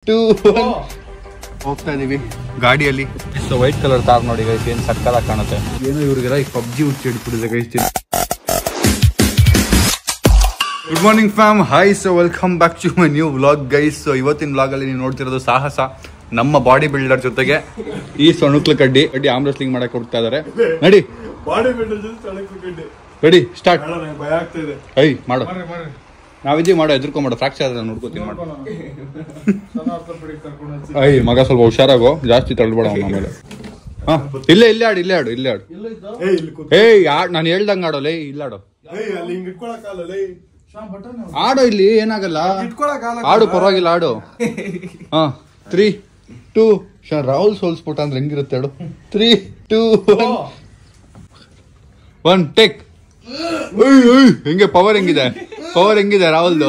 two ಹೋಗ್ತಾ ಇದೀವಿ ಗಾಡಿಯಲ್ಲಿ ಸೊ ವೈಟ್ ಕಲರ್ ಕಾರ್ ನೋಡಿ ಗೈಸ್ ಏನ್ ಸಕ್ಕತ್ತಾಗಿ ಕಾಣುತ್ತೆ ಏನೋ ಇವ್ರಿಗೆಲ್ಲ ಈ ಪಬ್ಜಿ ಹುಚ್ಚಿ ಹಿಡ್ಬಿಟ್ಟಿದೆ guys good morning fam hi so welcome back to my new vlog guys so ಇವತ್ತಿನ ವ್ಲಾಗ್ ಅಲ್ಲಿ ನೀವು ನೋಡ್ತಿರೋದು ಸಾಹಸ ನಮ್ಮ ಬಾಡಿ ಬಿಲ್ಡರ್ ಜೊತೆಗೆ ಈ ಸೊಣುಕ್ಲ ಕಡ್ಡಿ ಕಡ್ಡಿ ಆರ್ಮ್ ರೆಸ್ಲಿಂಗ್ ಮಾಡಕ್ ಹೋಗ್ತಾ ಇದಾರೆ ನಡಿ ಬಾಡಿ ಬಿಲ್ಡರ್ ಜೊತೆ ತಳಕ್ ಹೋಗಿದ್ದೆ ರೆಡಿ ಸ್ಟಾರ್ಟ್ ಬೇಡ ನಂಗೆ ಭಯ ಆಗ್ತಾ ಇದೆ ಐ ಮಾಡು ನಾವಿದ್ದೀವಿ ಮಾಡೋ ಎದ್ರುಕೊಂಡ್ ಫ್ರಾಕ್ಚರ್ ಆದ್ರೆ ನೋಡ್ಕೋತೀನಿ ಮಾಡು ಐ ಮಗ ಸ್ವಲ್ಪ ಹುಷಾರಾಗೋ ಜಾಸ್ತಿ ತಳ್ಬೇಡ ಅವ್ನ ಆಮೇಲೆ ಹಾ ಇಲ್ಲೇ ಇಲ್ಲೇ ಆಡು ಇಲ್ಲೇ ಆಡು ಇಲ್ಲೇ ಆಡು ಏಯ್ ಇಲ್ಲಿ ಕೂತ್ ಏಯ್ ಆಡ್ ನಾನು ಹೇಳ್ದಂಗ ಆಡೋ ಲೇ ಇಲ್ಲ ಆಡು ಏಯ್ ಅಲ್ಲಿ ಹಿಂಗ್ ಇಟ್ಕೊಳಕ್ಕಾಗಲ್ಲ ಲೇ ಆಡೋ ಇಲ್ಲಿ ಏನಾಗಲ್ಲ ಇಟ್ಕೊಳಕ್ಕಾಗಲ್ಲ ಆಡು ಪರವಾಗಿಲ್ಲ ಆಡು ಹಾ ತ್ರೀ ಟೂ ರಾಹುಲ್ ಸೋಲ್ಸ್ಬಿಟ್ಟ ಅಂದ್ರೆ ಹೆಂಗಿರುತ್ತೆ ಆಡು ತ್ರೀ ಟೂ ಒನ್ ಟೇಕ್ ಹೆಂಗೆ ಪವರ್ ಹೆಂಗಿದೆ ಪವರ್ ಹೆಂಗಿದೆ ರಾಹುಲ್ದು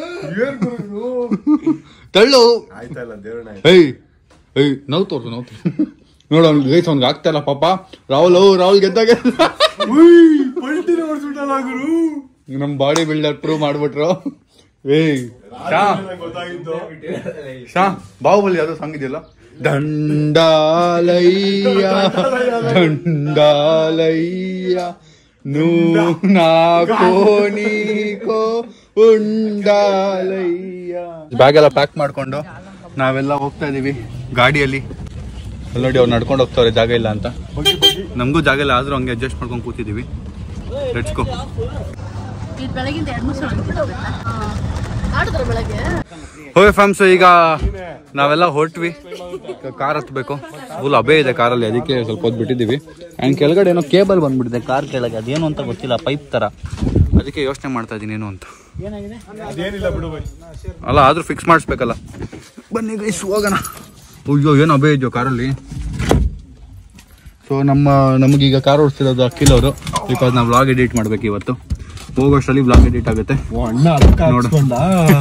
ತಳ್ಳು ಆಯ್ತಲ್ಲ ದೇವ್ರಣ್ಣ ಏಯ್ ಏಯ್ ನೋವು ತೋರ್ಸು ನೋವು ನೋಡು ಅವ್ನಿಗೆ ಗೈಸ್ ಅವ್ನಿಗೆ ಆಗ್ತಾ ಇಲ್ಲ ಪಾಪ ರಾಹುಲ್ ಓ ರಾಹುಲ್ ಗೆದ್ದಾಗ ಪಲ್ಟಿನ ಹೊಡ್ಸ್ಬಿಟ್ಟಲ್ಲ ಗುರು ನಮ್ ಬಾಡಿ ಬಿಲ್ಡರ್ ಪ್ರೂವ್ ಮಾಡ್ಬಿಟ್ರು ಏಯ್ ಶಾ ನಂಗ್ ಗೊತ್ತಾಗಿತ್ತು ಶಾ ಬಾಹುಬಲಿ ಯಾವ್ದೋ ಸಾಂಗ್ ಇದೆಯಲ್ಲ ದಂಡಾಲಯ್ಯ ದಂಡಾಲಯ್ಯ ನೂ ನಾಕೋ ನೀಕೋ ಉಂಡಾಲಯ್ಯ ಬ್ಯಾಗ್ ಎಲ್ಲ ಪ್ಯಾಕ್ ಮಾಡ್ಕೊಂಡು ನಾವೆಲ್ಲ ಹೋಗ್ತಾ ಇದೀವಿ ಗಾಡಿಯಲ್ಲಿ ಅಲ್ಲಿ ನೋಡಿ ಅವ್ರು ನಡ್ಕೊಂಡು ಹೋಗ್ತಾವ್ರೆ ಜಾಗ ಇಲ್ಲ ಅಂತ ನಮಗೂ ಜಾಗ ಇಲ್ಲ ಆದ್ರೂ ಹಂಗೆ ಅಡ್ಜಸ್ಟ್ ಮಾಡ್ಕೊಂಡು ಕೂತಿದೀವಿ ಲೆಟ್ಸ್ಕೋ ಇದು ಬೆಳಗಿಂದ ಎರಡು ಮೂರು ಸಲ ಆಡಿದ್ರ ಬೆಳಗ್ಗೆ ಹೋಗಿ ಫ್ಯಾಮ್ಸ್ ಈಗ ನಾವೆಲ್ಲ ಹೊರಟ್ವಿ ಕಾರ್ ಹತ್ಬೇಕು ಫುಲ್ ಅಬೇ ಇದೆ ಕಾರಲ್ಲಿ ಅದಕ್ಕೆ ಸ್ವಲ್ಪ ಹೊತ್ತು ಬಿಟ್ಟಿದ್ದೀವಿ ಆ್ಯಂಡ್ ಕೆಳಗಡೆ ಏನೋ ಕೇಬಲ್ ಬಂದ್ಬಿಟ್ಟಿದೆ ಕಾರ್ ಕೆಳಗೆ ಅದೇನು ಅಂತ ಗೊತ್ತಿಲ್ಲ ಪೈಪ್ ಥರ ಅದಕ್ಕೆ ಯೋಚನೆ ಮಾಡ್ತಾ ಇದ್ದೀನಿ ಏನು ಅಂತ ಅದೇನಿಲ್ಲ ಬಿಡು ಬೈ ಅಲ್ಲ ಆದ್ರೂ ಫಿಕ್ಸ್ ಮಾಡಿಸ್ಬೇಕಲ್ಲ ಬನ್ನಿ ಗೈಸ್ ಹೋಗೋಣ ಅಯ್ಯೋ ಏನು ಅಬೇ ಇದೆಯೋ ಕಾರಲ್ಲಿ ಸೊ ನಮ್ಮ ನಮಗೀಗ ಕಾರ್ ಓಡಿಸ್ತಿರೋದು ಅಖಿಲ್ ಅವರು ಬಿಕಾಸ್ ನಾವು ವ್ಲಾಗ್ ಎಡಿಟ್ ಮಾಡ್ಬೇಕು ಇವತ್ತು ಹೋಗೋಷ್ಟರಲ್ಲಿ ವ್ಲಾಗ್ ಎಡಿಟ್ ಆಗುತ್ತೆ ಅಣ್ಣ ಅದಕ್ಕೆ ಹಾಕ್ಸ್ಕೊಂಡ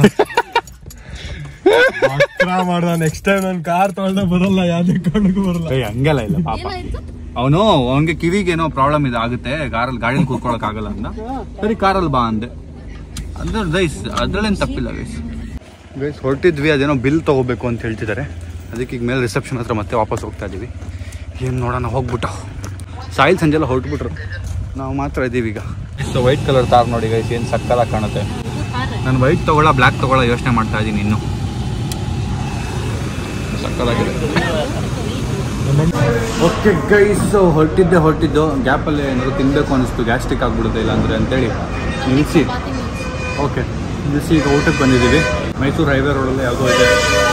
ಮಕ್ರ ಮಾಡ್ದ ನೆಕ್ಸ್ಟ್ ಟೈಮ್ ನನ್ ಕಾರ್ ತೊಗೊಂಡ ಬರಲ್ಲ ಯಾವ್ದೇ ಕಾರಣಕ್ಕೂ ಬರಲ್ಲ ಏಯ್ ಹಂಗೆಲ್ಲ ಇಲ್ಲ ಪಾಪ ಏನಾಯ್ತು ಅವನು ಅವನಿಗೆ ಕಿವಿಗೆ ಏನೋ ಪ್ರಾಬ್ಲಮ್ ಇದೆ ಆಗುತ್ತೆ ಕಾರಲ್ಲಿ ಗಾಡಿಯಲ್ಲಿ ಕೂತ್ಕೊಳಕ್ ಆಗಲ್ಲ ಅಂದ ಸರಿ ಕಾರಲ್ಲಿ ಬಾ ಅಂದೆ ಅದ್ರ ಗೈಸ್ ಅದ್ರಲ್ಲೇನು ತಪ್ಪಿಲ್ಲ ಗೈಸ್ ಗೈಸ್ ಹೊರಟಿದ್ವಿ ಅದೇನೋ ಬಿಲ್ ತಗೋಬೇಕು ಅಂತ ಹೇಳ್ತಿದ್ದಾರೆ ಅದಕ್ಕೆ ಈಗ ಮೇಲೆ ರಿಸೆಪ್ಷನ್ ಹತ್ರ ಮತ್ತೆ ವಾಪಸ್ ಹೋಗ್ತಾ ಇದೀವಿ ಏನು ನೋಡೋಣ ಹೋಗ್ಬಿಟ್ಟು ಸಾಯಿಲ್ ಸಂಜೆ ಎಲ್ಲ ಹೊರಟ್ಬಿಟ್ರು ನಾವು ಮಾತ್ರ ಇದೀವಿ ಈಗ ಸೊ ವೈಟ್ ಕಲರ್ ಕಾರ್ ನೋಡಿ ಗೈಸ್ ಏನು ಸಕ್ಕತ್ತಾಗಿ ಕಾಣುತ್ತೆ ನಾನು ವೈಟ್ ತಗೊಳ್ಳ ಬ್ಲ್ಯಾಕ್ ತಗೊಳ್ಳ ಯೋಚನೆ ಮಾಡ್ತಾ ಇದ್ದೀನಿ ಇನ್ನು ಸಕ್ಕತ್ತಾಗಿದೆ ಓಕೆ ಗೈಸ್ ಹೊರಟಿದ್ದೆ ಹೊರಟಿದ್ದು ಗ್ಯಾಪಲ್ಲಿ ಏನಾದ್ರು ತಿನ್ನಬೇಕು ಅನಿಸ್ತು ಗ್ಯಾಸ್ಟ್ರಿಕ್ ಆಗ್ಬಿಡುತ್ತೆ ಇಲ್ಲ ಅಂದರೆ ಅಂತೇಳಿ ನಿಲ್ಲಿಸಿ ಓಕೆ ನಿಲ್ಲಿಸಿ ಈಗ ಊಟಕ್ಕೆ ಬಂದಿದ್ದೀವಿ ಮೈಸೂರು ಹೈವೇ ರೋಡಲ್ಲಿ ಯಾವುದೋ ಇದೆ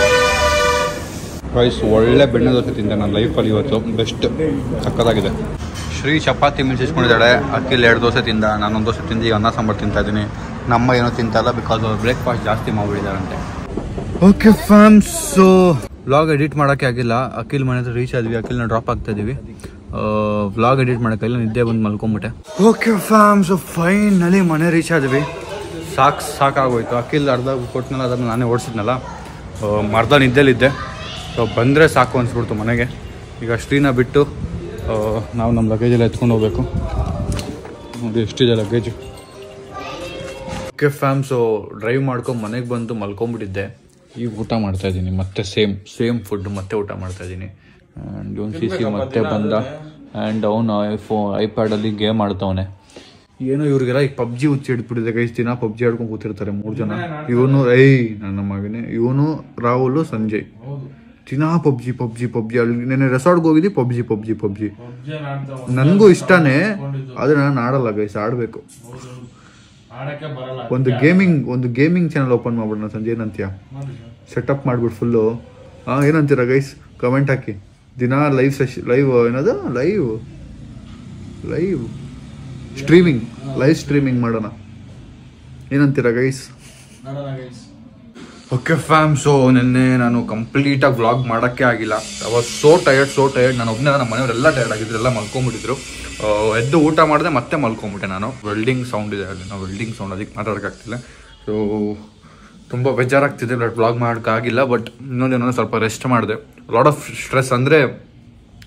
ಗೈಸ್ ಒಳ್ಳೆ ಬೆಣ್ಣೆ ದೋಸೆ ತಿಂದೆ ನನ್ನ ಲೈಫಲ್ಲಿ ಇವತ್ತು ಬೆಸ್ಟ್ ಸಕ್ಕತ್ತಾಗಿದೆ ಶ್ರೀ ಚಪಾತಿ ಮಿಲ್ಸಿಸ್ಕೊಂಡಿದ್ದಾಳೆ ಅಕ್ಕಿಲ್ ಎರಡು ದೋಸೆ ತಿಂದ ನಾನೊಂದು ದೋಸೆ ತಿಂದು ಈಗ ಅನ್ನ ಸಾಂಬಾರು ತಿಂತಾ ಇದ್ದೀನಿ ನಮ್ಮ ಏನೋ ತಿಂತಲ್ಲ ಬಿಕಾಸ್ ಅವ್ರು ಬ್ರೇಕ್ಫಾಸ್ಟ್ ಜಾಸ್ತಿ ಮಾಡಿಬಿಟ್ಟಿದ್ದಾರಂತೆ okay fams so vlog edit ಮಾಡೋಕ್ಕೆ ಆಗಿಲ್ಲ ಅಖಿಲ್ ಮನೆ ಹತ್ರ ರೀಚ್ ಆದ್ವಿ ಅಖಿಲ್ನ ಡ್ರಾಪ್ ಆಗ್ತಾ ಇದೀವಿ ವ್ಲಾಗ್ ಎಡಿಟ್ ಮಾಡೋಕ್ಕಾಗಿಲ್ಲ ನಿದ್ದೆ ಬಂದು ಮಲ್ಕೊಂಬಿಟ್ಟೆ ಓಕೆ ಫ್ಯಾಮ್ಸ್ ಫೈನಲಿ ಮನೆ ರೀಚ್ ಆದ್ವಿ ಸಾಕು ಸಾಕಾಗೋಯ್ತು ಅಖಿಲ್ ಅರ್ಧ ಕೊಟ್ಟನಲ್ಲ ಅದನ್ನು ನಾನೇ ಓಡಿಸಿದ್ನಲ್ಲ ಅರ್ಧ ನಿದ್ದೆಲಿದ್ದೆ ಸೊ ಬಂದರೆ ಸಾಕು ಅನಿಸ್ಬಿಡ್ತು ಮನೆಗೆ ಈಗ ಶ್ರೀನ ಬಿಟ್ಟು ಆ, ನಾವು ನಮ್ಮ ಲಗೇಜೆಲ್ಲ ಎತ್ಕೊಂಡು ಹೋಗ್ಬೇಕು ನೋಡಿ ಎಷ್ಟಿದೆ luggage okay fam so drive ಮಾಡ್ಕೊಂಡು ಮನೆಗೆ ಬಂದು ಮಲ್ಕೊಂಡ್ಬಿಟ್ಟಿದ್ದೆ ಈಗ ಊಟ ಮಾಡ್ತಾ ಇದ್ದೀನಿ ಮತ್ತೆ ಸೇಮ್ ಸೇಮ್ ಫುಡ್ ಮತ್ತೆ ಊಟ ಮಾಡ್ತಾ ಇದ್ದೀನಿ ಆ್ಯಂಡ್ ಇವನು ಸಿ ಸಿ ಮತ್ತೆ ಬಂದ ಆ್ಯಂಡ್ ಅವನು ಐಫೋ ಐಪ್ಯಾಡಲ್ಲಿ ಗೇಮ್ ಆಡ್ತವನೆ ಏನೋ ಇವ್ರಿಗೆಲ್ಲ ಈಗ ಪಬ್ಜಿ ಹುಚ್ಚಿ ಹಿಡ್ಬಿಟ್ಟಿದೆ ಕೈ ದಿನ ಪಬ್ಜಿ ಆಡ್ಕೊಂಡು ಕೂತಿರ್ತಾರೆ ಮೂರು ಜನ ಇವನು ಐ ನನ್ನ ಮಗನೇ ಇವನು ರಾಹುಲ್ ಸಂಜಯ್ ದಿನಾ ಪಬ್ಜಿ ಪಬ್ಜಿ ಪಬ್ಜಿ ಅಲ್ಲಿ ನೆನ್ನೆ ರೆಸಾರ್ಟ್ಗೆ ಹೋಗಿದ್ದಿ ಪಬ್ಜಿ ಪಬ್ಜಿ ಪಬ್ಜಿ ನನಗೂ ಇಷ್ಟನೇ ಆದ್ರೆ ನಾನು ಆಡಲ್ಲ ಗೈಸ್ ಆಡಬೇಕು ಆಡಕ್ಕೆ ಬರಲ್ಲ ಒಂದು ಗೇಮಿಂಗ್ ಒಂದು ಗೇಮಿಂಗ್ ಚಾನಲ್ ಓಪನ್ ಮಾಡ್ಬಿಡೋಣ ಸಂಜೆ ಏನಂತೀಯ ಸೆಟಪ್ ಮಾಡ್ಬಿಟ್ಟು ಫುಲ್ಲು ಹಾಂ ಏನಂತೀರ ಗೈಸ್ ಕಮೆಂಟ್ ಹಾಕಿ ದಿನ ಲೈವ್ ಸೆಶ್ ಲೈವ್ ಏನದು live live streaming live streaming ಮಾಡೋಣ ಏನಂತೀರ ಗೈಸ್ ನೋಡೋಣ ಗೈಸ್ ಓಕೆ ಫ್ಯಾಮ್ ಸೊ ನಿನ್ನೆ ನಾನು ಕಂಪ್ಲೀಟಾಗಿ ವ್ಲಾಗ್ ಮಾಡೋಕ್ಕೆ ಆಗಿಲ್ಲ ಅವಾಗ ಸೋ ಟಯರ್ಡ್ ಸೋ ಟಯರ್ಡ್ ನಾನು ಒಬ್ಬನೇ ನಮ್ಮ ಮನೆಯವರೆಲ್ಲ ಟಯರ್ಡ್ ಆಗಿದ್ರು ಎಲ್ಲ ಮಲ್ಕೊಂಡ್ಬಿಟ್ಟಿದ್ರು ಆ, ಎದ್ದು ಊಟ ಮಾಡಿದೆ ಮತ್ತೆ ಮಲ್ಕೊಂಡ್ಬಿಟ್ಟೆ ನಾನು ವೆಲ್ಡಿಂಗ್ ಸೌಂಡ್ ಇದೆ ಅಲ್ಲಿ ನಾವು ವೆಲ್ಡಿಂಗ್ ಸೌಂಡ್ ಅದಕ್ಕೆ ಮಾತಾಡೋಕ್ಕಾಗ್ತಿಲ್ಲ ಸೊ ತುಂಬ ಬೇಜಾರಾಗ್ತಿದೆ ಬಟ್ ವ್ಲಾಗ್ ಮಾಡೋಕ್ಕಾಗಿಲ್ಲ ಬಟ್ ಇನ್ನೊಂದೇನೋ ಸ್ವಲ್ಪ ರೆಸ್ಟ್ ಮಾಡಿದೆ ಲಾಟ್ ಆಫ್ ಸ್ಟ್ರೆಸ್ ಅಂದರೆ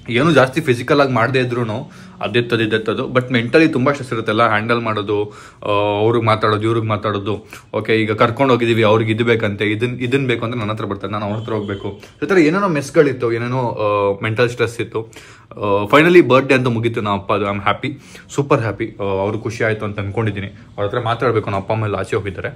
ಏನು ಜಾಸ್ತಿ ಫಿಸಿಕಲ್ ಆಗಿ ಮಾಡದೇ ಇದ್ರು ಅದೆತ್ತದು ಇದೆತ್ತದು ಬಟ್ ಮೆಂಟಲಿ ತುಂಬ ಸ್ಟ್ರೆಸ್ ಇರುತ್ತಲ್ಲ ಹ್ಯಾಂಡಲ್ ಮಾಡೋದು ಅವ್ರಿಗೆ ಮಾತಾಡೋದು ಇವ್ರಿಗೆ ಮಾತಾಡೋದು ಓಕೆ ಈಗ ಕರ್ಕೊಂಡು ಹೋಗಿದ್ದೀವಿ ಅವ್ರಿಗೆ ಇದು ಬೇಕಂತೆ ಇದನ್ ಇದನ್ ಬೇಕು ಅಂತ ನನ್ನ ಹತ್ರ ಬರ್ತಾರೆ ನಾನು ಅವ್ರ ಹತ್ರ ಹೋಗ್ಬೇಕು ಈ ಥರ ಏನೇನೋ ಮೆಸ್ಗಳಿತ್ತು ಏನೇನೋ ಮೆಂಟಲ್ ಸ್ಟ್ರೆಸ್ ಇತ್ತು ಫೈನಲಿ ಬರ್ಡೇ ಅಂತ ಮುಗೀತು ನಮ್ಮ ಅಪ್ಪ I am happy super happy ಅವ್ರು ಖುಷಿ ಆಯಿತು ಅಂತ ಅಂದ್ಕೊಂಡಿದ್ದೀನಿ ಅವ್ರ ಹತ್ರ ಮಾತಾಡಬೇಕು ನಮ್ಮ ಅಪ್ಪ ಅಮ್ಮ ಎಲ್ಲ ಆಚೆ ಹೋಗಿದ್ದಾರೆ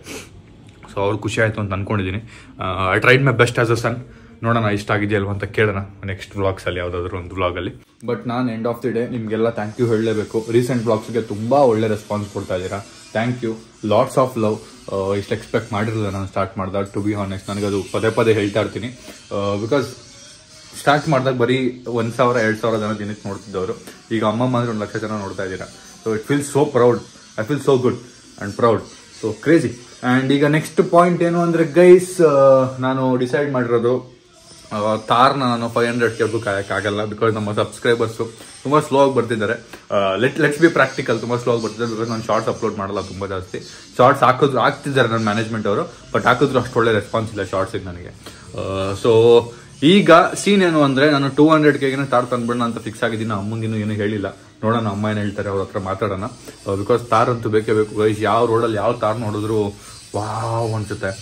ಸೊ ಅವ್ರು ಖುಷಿ ಆಯಿತು ಅಂತ ಅಂದ್ಕೊಂಡಿದ್ದೀನಿ I tried my best as a son ನೋಡೋಣ ಇಷ್ಟ ಆಗಿದೆಯಲ್ವ ಅಂತ ಕೇಳೋಣ ನೆಕ್ಸ್ಟ್ ವ್ಲಾಗ್ಸಲ್ಲಿ ಯಾವುದಾದ್ರೂ ಒಂದು ವ್ಲಾಗಲ್ಲಿ ಬಟ್ ನಾನು ಎಂಡ್ ಆಫ್ ದಿ ಡೇ ನಿಮಗೆಲ್ಲ ಥ್ಯಾಂಕ್ ಯು ಹೇಳಲೇಬೇಕು ರೀಸೆಂಟ್ ವ್ಲಾಗ್ಸ್ಗೆ ತುಂಬ ಒಳ್ಳೆ ರೆಸ್ಪಾನ್ಸ್ ಕೊಡ್ತಾ ಇದ್ದೀರಾ thank you lots of love ಇಷ್ಟು ಎಕ್ಸ್ಪೆಕ್ಟ್ ಮಾಡಿರಲಿಲ್ಲ ನಾನು ಸ್ಟಾರ್ಟ್ ಮಾಡಿದಾಗ ಟು ಬಿ ಹಾನೆಸ್ಟ್ ನನಗದು ಪದೇ ಪದೇ ಹೇಳ್ತಾ ಇರ್ತೀನಿ ಬಿಕಾಸ್ ಸ್ಟಾರ್ಟ್ ಮಾಡಿದಾಗ ಬರೀ ಒಂದು ಸಾವಿರ ಎರಡು ಸಾವಿರ ಜನ ದಿನಕ್ಕೆ ನೋಡ್ತಿದ್ದವರು ಈಗ ಅಮ್ಮಮ್ಮ ಅಂದ್ರೆ ಒಂದು ಲಕ್ಷ ಜನ ನೋಡ್ತಾ ಇದ್ದೀರಾ so it feel so proud I feel so good and proud so crazy and ಈಗ ನೆಕ್ಸ್ಟ್ ಪಾಯಿಂಟ್ ಏನು ಅಂದರೆ ಗೈಸ್ ನಾನು ಡಿಸೈಡ್ ಮಾಡಿರೋದು ಆ, ತಾರ್ನ ನಾನು ಫೈವ್ ಹಂಡ್ರೆಡ್ ಕೆಗೂ ಕಾಯಕ್ಕಾಗಲ್ಲ ಬಿಕಾಸ್ ನಮ್ಮ ಸಬ್ಸ್ಕ್ರೈಬರ್ಸು ತುಂಬ ಸ್ಲೋ ಆಗಿ ಬರ್ತಿದ್ದಾರೆ ಲೆಟ್ ಲೆಟ್ಸ್ ಬಿ ಪ್ರಾಕ್ಟಿಕಲ್ ತುಂಬ ಸ್ಲೋ ಆಗಿ ಬರ್ತಿದ್ದಾರೆ ಬಿಕಾಸ್ ನಾನು ಶಾರ್ಟ್ಸ್ ಅಪ್ಲೋಡ್ ಮಾಡಲ್ಲ ತುಂಬ ಜಾಸ್ತಿ ಶಾರ್ಟ್ಸ್ ಹಾಕಿದ್ರು ಹಾಕ್ತಿದ್ದಾರೆ ನನ್ನ ಮ್ಯಾನೇಜ್ಮೆಂಟ್ ಅವರು ಬಟ್ ಹಾಕಿದ್ರು ಅಷ್ಟು ಒಳ್ಳೆ ರೆಸ್ಪಾನ್ಸ್ ಇಲ್ಲ ಶಾರ್ಟ್ಸಿಗೆ ನನಗೆ ಸೊ ಈಗ ಸೀನ್ ಏನು ಅಂದರೆ ನಾನು ಟೂ ಹಂಡ್ರೆಡ್ ಕೆಗೆ ತಾರ್ ತಂದ್ಬಿಡೋಣ ಅಂತ ಫಿಕ್ಸ್ ಆಗಿದ್ದೀನಿ ಅಮ್ಮಂಗಿನ್ನೂ ಏನು ಹೇಳಿಲ್ಲ ನೋಡೋಣ ಅಮ್ಮ ಏನು ಹೇಳ್ತಾರೆ ಅವ್ರ ಹತ್ರ ಮಾತಾಡೋಣ ಬಿಕಾಸ್ ತಾರ್ ಅಂತೂ ಬೇಕೇ ಬೇಕು ಗೈಸ್ ಯಾವ ರೋಡಲ್ಲಿ ಯಾವ ತಾರ್ ನೋಡಿದ್ರು ವಾವ್ ಅನ್ಸುತ್ತೆ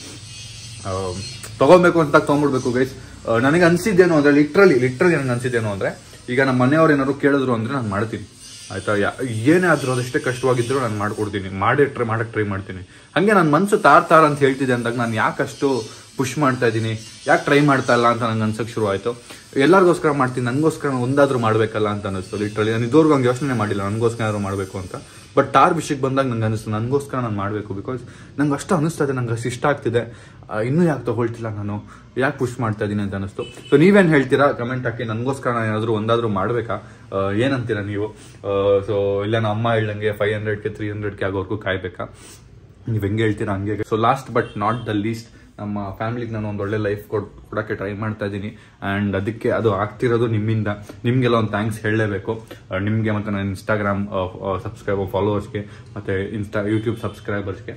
ಆ, ತಗೊಬೇಕು ಅಂತ ತೊಗೊಂಡ್ಬಿಡ್ಬೇಕು ಗೈಸ್ ನನಗೆ ಅನ್ಸಿದ್ದೇನು ಅಂದ್ರೆ ಲಿಟ್ರಲಿ ಲಿಟ್ರಲಿ ನನಗೆ ಅನ್ಸಿದ್ದೇನು ಅಂದ್ರೆ ಈಗ ನಮ್ಮ ಮನೆಯವ್ರು ಏನಾದ್ರು ಕೇಳಿದ್ರು ಅಂದ್ರೆ ನಾನು ಮಾಡ್ತೀನಿ ಆಯ್ತಾ ಯಾ ಏನೇ ಆದ್ರೂ ಅದೆಷ್ಟೇ ಕಷ್ಟವಾಗಿದ್ರು ನಾನು ಮಾಡ್ಕೊಡ್ತೀನಿ ಮಾಡಿ ಟ್ರೈ ಮಾಡಕ್ಕೆ ಟ್ರೈ ಮಾಡ್ತೀನಿ ಹಂಗೆ ನನ್ನ ಮನಸ್ಸು ತಾರ್ ತಾರ್ ಅಂತ ಹೇಳ್ತಿದ್ದೆ ಅಂದಾಗ ನಾನು ಯಾಕಷ್ಟು ಪುಷ್ ಮಾಡ್ತಾ ಇದ್ದೀನಿ ಯಾಕೆ ಟ್ರೈ ಮಾಡ್ತಾ ಇಲ್ಲ ಅಂತ ನಂಗೆ ಅನ್ಸಕ್ಕೆ ಶುರು ಆಯಿತು ಎಲ್ಲರಿಗೋಸ್ಕರ ಮಾಡ್ತೀನಿ ನನಗೋಸ್ಕರ ಒಂದಾದ್ರೂ ಮಾಡಬೇಕಲ್ಲ ಅಂತ ಅನಿಸ್ತು ಲಿಟ್ರಲಿ ನಾನು ಇದುವರೆಗೂ ಹಂಗೆ ಯೋಚನೆ ಮಾಡಿಲ್ಲ ನನಗೋಸ್ಕರ ಏನಾದ್ರು ಮಾಡಬೇಕು ಅಂತ ಬಟ್ ತಾರ್ ವಿಷಯಕ್ಕೆ ಬಂದಾಗ ನಂಗೆ ಅನಿಸ್ತು ನನಗೋಸ್ಕರ ನಾನು ಮಾಡಬೇಕು ಬಿಕಾಸ್ ನಂಗೆ ಅಷ್ಟು ಅನಿಸ್ತಾ ಇದೆ ನಂಗೆ ಅಷ್ಟು ಇಷ್ಟ ಆಗ್ತಿದೆ ಆ, ಇನ್ನೂ ಯಾಕೆ ತಗೊಳ್ತಿಲ್ಲ ನಾನು ಯಾಕೆ ಪುಷ್ ಮಾಡ್ತಾ ಇದ್ದೀನಿ ಅಂತ ಅನಿಸ್ತು ಸೊ ನೀವೇನು ಹೇಳ್ತೀರಾ ಕಮೆಂಟ್ ಹಾಕಿ ನನಗೋಸ್ಕರ ನಾನು ಏನಾದರೂ ಒಂದಾದರೂ ಮಾಡಬೇಕಾ ಏನಂತೀರಾ ನೀವು ಸೊ ಇಲ್ಲ ನಮ್ಮ ಅಮ್ಮ ಹೇಳ್ದಂಗೆ ಫೈವ್ ಹಂಡ್ರೆಡ್ಗೆ ತ್ರೀ ಹಂಡ್ರೆಡ್ಗೆ ಆಗೋವರೆಗೂ ಕಾಯ್ಬೇಕಾ ನೀವು ಹೆಂಗೆ ಹೇಳ್ತೀರಾ ಹಂಗೆ so last but not the least ನಮ್ಮ ಫ್ಯಾಮಿಲಿಗೆ ನಾನು ಒಂದು ಒಳ್ಳೆ ಲೈಫ್ ಕೊಡ್ ಕೊಡೋಕ್ಕೆ ಟ್ರೈ ಮಾಡ್ತಾ ಇದ್ದೀನಿ ಆ್ಯಂಡ್ ಅದಕ್ಕೆ ಅದು ಆಗ್ತಿರೋದು ನಿಮ್ಮಿಂದ ನಿಮಗೆಲ್ಲ ಒಂದು ಥ್ಯಾಂಕ್ಸ್ ಹೇಳಲೇಬೇಕು ನಿಮಗೆ ಮತ್ತು ನನ್ನ ಇನ್ಸ್ಟಾಗ್ರಾಮ್ ಸಬ್ಸ್ಕ್ರೈಬರ್ ಫಾಲೋವರ್ಸ್ಗೆ ಮತ್ತು ಇನ್ಸ್ಟಾ ಯೂಟ್ಯೂಬ್ ಸಬ್ಸ್ಕ್ರೈಬರ್ಸ್ಗೆ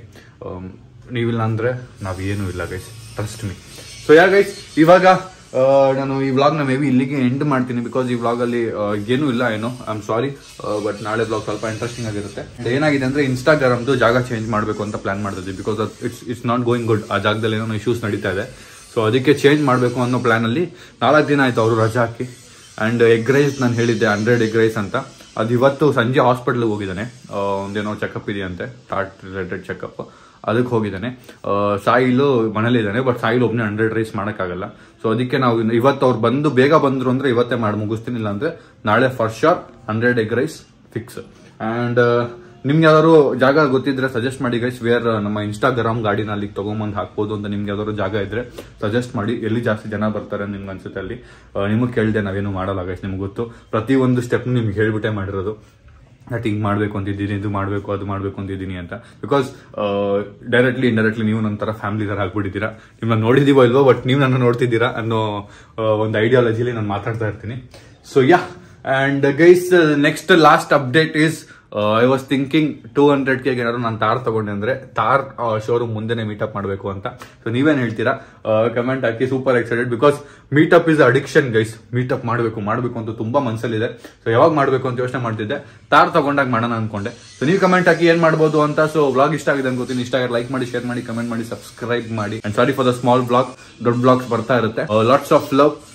ನೀವಿಲ್ಲ ಅಂದರೆ ನಾವು ಏನೂ ಇಲ್ಲ guys trust me so ya guys ಇವಾಗ ಆ, ನಾನು ಈ ವ್ಲಾಗ್ನ ಮೇ ಬಿ ಇಲ್ಲಿಗೆ ಎಂಡ್ ಮಾಡ್ತೀನಿ ಬಿಕಾಸ್ ಈ ವ್ಲಾಗಲ್ಲಿ ಏನೂ ಇಲ್ಲ ಏನೋ ಐ ಆಮ್ ಸಾರಿ ಬಟ್ ನಾಳೆ ವ್ಲಾಗ್ ಸ್ವಲ್ಪ ಇಂಟ್ರೆಸ್ಟಿಂಗ್ ಆಗಿರುತ್ತೆ And ಏನಾಗಿದೆ ಅಂದ್ರೆ ಇನ್ಸ್ಟಾಗ್ರಾಮ್ದು ಜಾಗ ಚೇಂಜ್ ಮಾಡಬೇಕು ಅಂತ ಪ್ಲಾನ್ ಮಾಡ್ತಿದ್ವಿ because it's it's not going good ಆ ಜಾಗದಲ್ಲಿ ಏನೋ ಇಶ್ಯೂಸ್ ನಡೀತಾ ಇದೆ ಸೊ ಅದಕ್ಕೆ ಚೇಂಜ್ ಮಾಡಬೇಕು ಅನ್ನೋ ಪ್ಲಾನಲ್ಲಿ ನಾಲ್ಕು ದಿನ ಆಯ್ತು ಅವರು ರಜಾ ಹಾಕಿ ಆ್ಯಂಡ್ ಎಗ್ ರೈಸ್ ನಾನು ಹೇಳಿದ್ದೆ ಹಂಡ್ರೆಡ್ ಎಗ್ ರೈಸ್ ಅಂತ ಅದು ಇವತ್ತು ಸಂಜೆ ಹಾಸ್ಪಿಟ್ಲಿಗೆ ಹೋಗಿದ್ದಾನೆ ಆ, ಒಂದೇನೋ ಚೆಕಪ್ ಇದೆಯಂತೆ ಹಾರ್ಟ್ ರಿಲೇಟೆಡ್ ಚೆಕಪ್ ಅದಕ್ಕೆ ಹೋಗಿದ್ದಾನೆ ಆ, ಸಾಯಿಲು ಮನೇಲಿದ್ದಾನೆ ಬಟ್ ಸಾಯಿಲ್ ಒಬ್ಬನೇ ಹಂಡ್ರೆಡ್ ರೈಸ್ ಮಾಡೋಕ್ಕಾಗಲ್ಲ ಸೊ ಅದಕ್ಕೆ ನಾವು ಇನ್ನು- ಇವತ್ತು ಅವ್ರು ಬಂದು ಬೇಗ ಬಂದ್ರು ಅಂದ್ರೆ ಇವತ್ತೇ ಮಾಡಿ ಮುಗಿಸ್ತೀನಿ ಇಲ್ಲ ಅಂದ್ರೆ ನಾಳೆ first shop hundred egg rice fix and ನಿಮ್ಗೆ ಯಾವ್ದಾದ್ರು ಜಾಗ ಗೊತ್ತಿದ್ರೆ ಸಜೆಸ್ಟ್ ಮಾಡಿ ಗೈಸ್ ವೇರ್ ನಮ್ಮ ಇನ್ಸ್ಟಾಗ್ರಾಮ್ ಗಾಡಿನ ಅಲ್ಲಿಗೆ ತಗೊಂಬಂದು ಹಾಕ್ಬೋದು ಅಂತ ನಿಮ್ಗೆ ಯಾವ್ದಾದ್ರು ಜಾಗ ಇದ್ರೆ ಸಜೆಸ್ಟ್ ಮಾಡಿ ಎಲ್ಲಿ ಜಾಸ್ತಿ ಜನ ಬರ್ತಾರೆ ನಿಮ್ಗೆ ಅನ್ಸುತ್ತೆ ಅಲ್ಲಿ ನಿಮಗೆ ಕೇಳಿದೆ ನಾವೇನು ಮಾಡಲ್ಲ ಗೈಸ್ ನಿಮ್ಗೆ ಗೊತ್ತು ಪ್ರತಿ ಒಂದು ಸ್ಟೆಪ್ ನಿಮ್ಗೆ ಹೇಳ್ಬಿಟ್ಟೆ ಮಾಡಿರೋದು ದಟ್ ಹಿಂಗೆ ಮಾಡಬೇಕು ಅಂತಿದ್ದೀನಿ ಇದು ಮಾಡಬೇಕು ಅದು ಮಾಡಬೇಕು ಅಂತಿದ್ದೀನಿ ಅಂತ ಬಿಕಾಸ್ ಡೈರೆಕ್ಟ್ಲಿ ಇಂಡೈರೆಕ್ಟ್ಲಿ ನೀವು ನನ್ನ ಥರ ಫ್ಯಾಮಿಲಿ ಥರ ಆಗ್ಬಿಟ್ಟಿದ್ದೀರಾ ನಿಮ್ಮನ್ನ ನೋಡಿದೀವೋ ಇಲ್ವೋ ಬಟ್ ನೀವು ನನ್ನ ನೋಡ್ತಿದ್ದೀರಾ ಅನ್ನೋ ಆ, ಒಂದು ಐಡಿಯಾಲಜಿಲಿ ನಾನು ಮಾತಾಡ್ತಾ ಇರ್ತೀನಿ so ya and guys next last update is I was thinking two hundred ಗೆ ಏನಾದ್ರು ನಾನು ತಾರ್ ತಗೊಂಡೆ ಅಂದ್ರೆ ತಾರ್ ಶೋರೂಮ್ ಮುಂದೆನೆ ಮೀಟಪ್ ಮಾಡಬೇಕು ಅಂತ ಸೊ ನೀವೇನ್ ಹೇಳ್ತೀರಾ ಕಮೆಂಟ್ ಹಾಕಿ super excited because meetup is addiction guys meetup ಮಾಡಬೇಕು ಮಾಡಬೇಕು ಅಂತ ತುಂಬಾ ಮನಸ್ಸಲ್ಲಿದೆ ಸೊ ಯಾವಾಗ ಮಾಡಬೇಕು ಅಂತ ಯೋಚನೆ ಮಾಡ್ತಿದ್ದೆ ತಾರ್ ತಗೊಂಡಾಗ ಮಾಡೋಣ ಅನ್ಕೊಂಡೆ ಸೊ ನೀವು ಕಮೆಂಟ್ ಹಾಕಿ ಏನ್ ಮಾಡ್ಬೋದು ಅಂತ ಸೊ ಬ್ಲಾಗ್ ಇಷ್ಟ ಆಗಿದೆ ಅನ್ಕೋತೀನಿ ಇಷ್ಟ ಆಗಿದೆ ಲೈಕ್ ಮಾಡಿ ಶೇರ್ ಮಾಡಿ ಕಮೆಂಟ್ ಮಾಡಿ ಸಬ್ಸ್ಕ್ರೈಬ್ ಮಾಡಿ and sorry for the small blog ದೊಡ್ಡ ಬ್ಲಾಗ್ಸ್ ಬರ್ತಾ ಇರುತ್ತೆ ಲಾಟ್ಸ್ ಆಫ್ ಲವ್